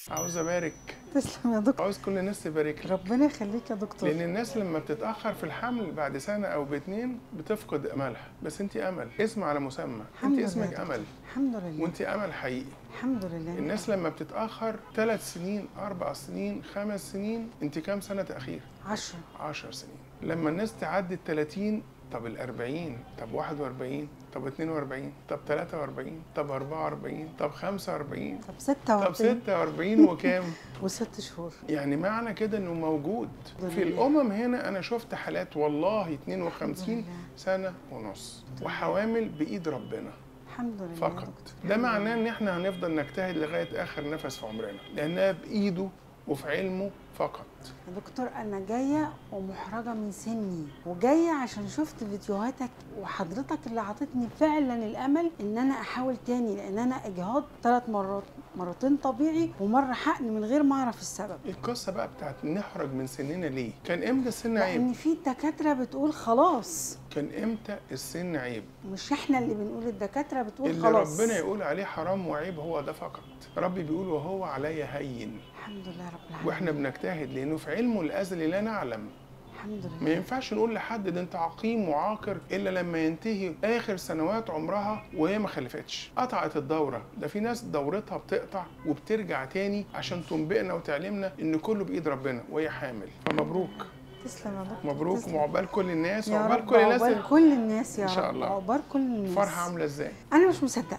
عاوز ابارك تسلم يا دكتور عاوز كل الناس تبارك لي ربنا يخليك يا دكتور لان الناس لما بتتاخر في الحمل بعد سنه او باتنين بتفقد املها بس انت امل اسم على مسمى الحمد انت لله اسمك يا دكتور. امل الحمد لله وانت امل حقيقي الحمد لله الناس لما بتتاخر ثلاث سنين اربع سنين خمس سنين انت كام سنه تاخير عشرة 10 سنين لما الناس تعدي ال 30 طب ال 40 طب 41 طب 42 طب 43 طب 44 طب 45 طب ستة طب 46 وكام وست شهور يعني معنى كده انه موجود الحمد في لله. الامم هنا انا شفت حالات والله 52 لله. سنه ونص وحوامل بايد ربنا الحمد لله يا فقط دكتور. ده الحمد معناه لله. ان احنا هنفضل نجتهد لغايه اخر نفس في عمرنا لانها بايده وفي علمه فقط يا دكتور انا جايه ومحرجه من سني وجايه عشان شفت فيديوهاتك وحضرتك اللي عطتني فعلا الامل ان انا احاول تاني لان انا اجهاض ثلاث مرات مرتين طبيعي ومره حقن من غير ما اعرف السبب القصه بقى بتاعت نحرج من سننا ليه كان امتى السن عيب لان في دكاتره بتقول خلاص كان امتى السن عيب مش احنا اللي بنقول الدكاتره بتقول اللي خلاص ربنا يقول عليه حرام وعيب هو ده فقط ربي بيقول وهو علي هين الحمد لله رب العالمين واحنا بنجتهد لانه في علمه الازلي لا نعلم الحمد ما لله ينفعش نقول لحد ده انت عقيم وعاقر الا لما ينتهي اخر سنوات عمرها وهي ما خلفتش قطعت الدوره ده في ناس دورتها بتقطع وبترجع تاني عشان تنبئنا وتعلمنا ان كله بايد ربنا وهي حامل فمبروك تسلم يا دكتور مبروك تسلم. وعقبال كل الناس يا وعقبال رب كل الناس عقبال كل الناس يا إن شاء رب الله. عقبال كل الناس الفرحه عامله ازاي انا مش مصدقه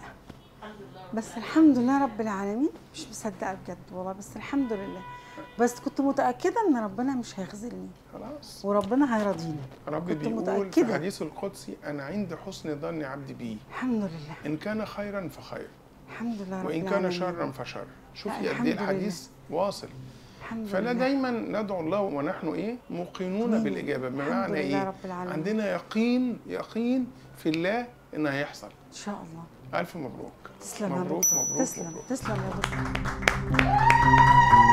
بس الحمد لله رب العالمين مش مصدقه بجد والله بس الحمد لله بس كنت متاكده ان ربنا مش هيخذلني خلاص وربنا هيرضيني ربي كنت بيقول في متأكدة. الحديث القدسي انا عند حسن ظن عبدي بي الحمد لله ان كان خيرا فخير الحمد لله رب وان كان العالمين. شرا فشر شوفي لا، قد الحمد ايه لله. الحديث واصل الحمد فلا لله دايما ندعو الله ونحن ايه موقنون آمين. بالاجابه الحمد بمعنى لله ايه رب العالمين. عندنا يقين يقين في الله انه هيحصل ان شاء الله الف مبروك تسلم يا مبروك دكتور مبروك تسلم مبروك. تسلم يا دكتور